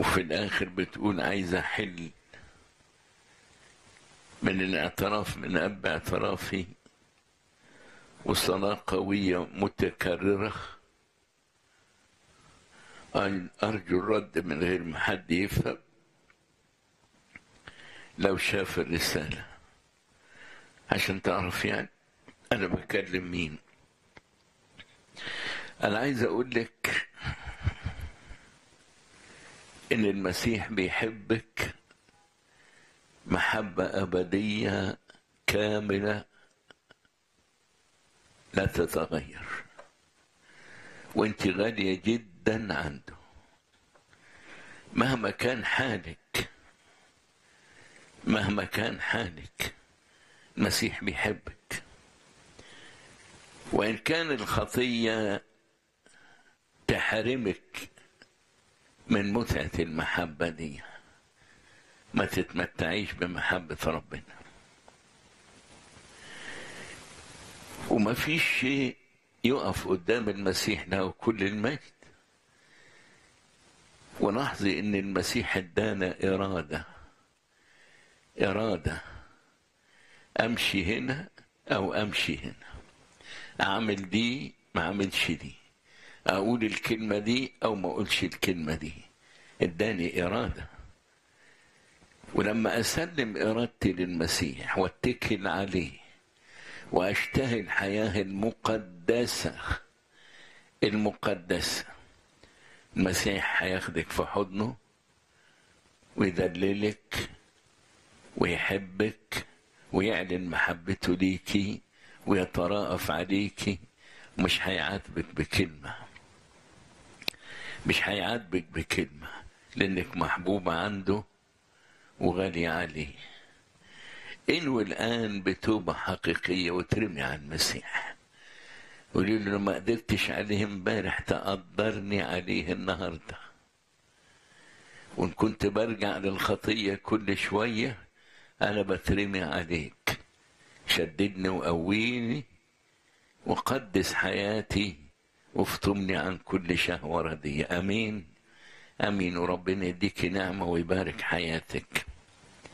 وفي الآخر بتقول عايز أحل من الاعتراف من أب اعترافي وصلاة قوية متكررة أرجو الرد من غير ما حد يفهم لو شاف الرسالة عشان تعرف يعني أنا بكلم مين أنا عايز أقول لك إن المسيح بيحبك محبة أبدية كاملة لا تتغير وانت غالية جدا عنده مهما كان حالك مهما كان حالك المسيح بيحبك وإن كان الخطية تحرمك من متعة المحبة دي ما تتمتعيش بمحبة ربنا وما فيش شيء يقف قدام المسيح له كل المجد ولاحظي ان المسيح ادانا اراده اراده امشي هنا او امشي هنا اعمل دي ما اعملش دي اقول الكلمه دي او ما اقولش الكلمه دي اداني اراده ولما اسلم ارادتي للمسيح واتكل عليه واشتهي الحياه المقدسه المقدسه المسيح هياخدك في حضنه ويذللك ويحبك ويعلن محبته ليكي ويتراءف عليكي مش هيعاتبك بكلمة مش هيعاتبك بكلمة لأنك محبوبة عنده وغالية عليه انوي الآن بتوبة حقيقية وترمي على المسيح قولي له ما قدرتش عليه امبارح تقدرني عليه النهارده وان كنت برجع للخطيه كل شويه انا بترمي عليك شددني وقويني وقدس حياتي وافطمني عن كل شهوه رديه امين امين وربنا يديك نعمه ويبارك حياتك